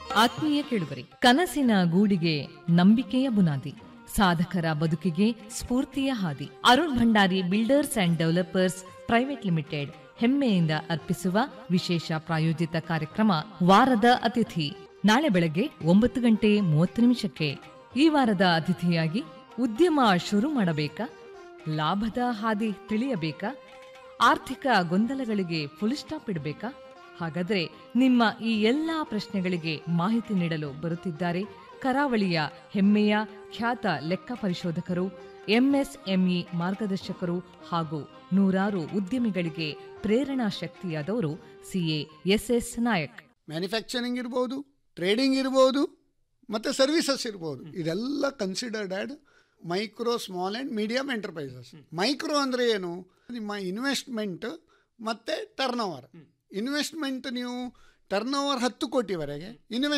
ಆತ್ಮೀಯ ಕೇಳುಗರೆ ಕನಸಿನ ಗೂಡಿಗೆ ನಂಬಿಕೆಯ ಬುನಾದಿ ಸಾಧಕರ ಬದುಕಿಗೆ ಸ್ಫೂರ್ತಿಯ ಹಾದಿ Arun Bhandari builders and developers private limited ಹೆಮ್ಮೆಯಿಂದ ಅರ್ಪಿಸುವ ವಿಶೇಷ ಪ್ರಾಯೋಜಿತ ಕಾರ್ಯಕ್ರಮ ವಾರದ ಅತಿಥಿ ನಾಳೆ ಬೆಳಗ್ಗೆ ಒಂಬತ್ತು ಗಂಟೆ ಮೂವತ್ತು ನಿಮಿಷಕ್ಕೆ ಈ ವಾರದ ಅತಿಥಿಯಾಗಿ ಉದ್ಯಮ ಶುರು ಮಾಡಬೇಕಾ ಲಾಭದ ಹಾದಿ ತಿಳಿಯಬೇಕಾ ಆರ್ಥಿಕ ಗೊಂದಲಗಳಿಗೆ ಫುಲ್ ಸ್ಟಾಪ್ ಇಡಬೇಕಾ ಹಾಗಾದ್ರೆ ನಿಮ್ಮ ಈ ಎಲ್ಲಾ ಪ್ರಶ್ನೆಗಳಿಗೆ ಮಾಹಿತಿ ನೀಡಲು ಬರುತ್ತಿದ್ದಾರೆ ಕರಾವಳಿಯ ಹೆಮ್ಮೆಯ ಖ್ಯಾತ ಲೆಕ್ಕ ಪರಿಶೋಧಕರು ಎಂಎಸ್ಎಂಇ ಮಾರ್ಗದರ್ಶಕರು ಹಾಗೂ ನೂರಾರು ಉದ್ಯಮಿಗಳಿಗೆ ಪ್ರೇರಣಾ ಶಕ್ತಿಯಾದವರು ಸಿಎ ಎಸ್ಎಸ್ ನಾಯಕ್ ಮ್ಯಾನುಫ್ಯಾಕ್ಚರಿಂಗ್ ಇರ್ಬೋದು ಟ್ರೇಡಿಂಗ್ ಇರ್ಬೋದು ಮತ್ತು ಸರ್ವಿಸಸ್ ಇರ್ಬೋದು ಇದೆಲ್ಲ considered as micro small and medium enterprises micro ಅಂದರೆ ಏನು ನಿಮ್ಮ ಇನ್ವೆಸ್ಟ್ಮೆಂಟ್ ಮತ್ತು ಟರ್ನ್ ಓವರ್ ಇನ್ವೆಸ್ಟ್ಮೆಂಟ್ ನೀವು ಟರ್ನ್ ಓವರ್ ಹತ್ತು ಕೋಟಿವರೆಗೆ ಇನ್ವೆಸ್ಟ್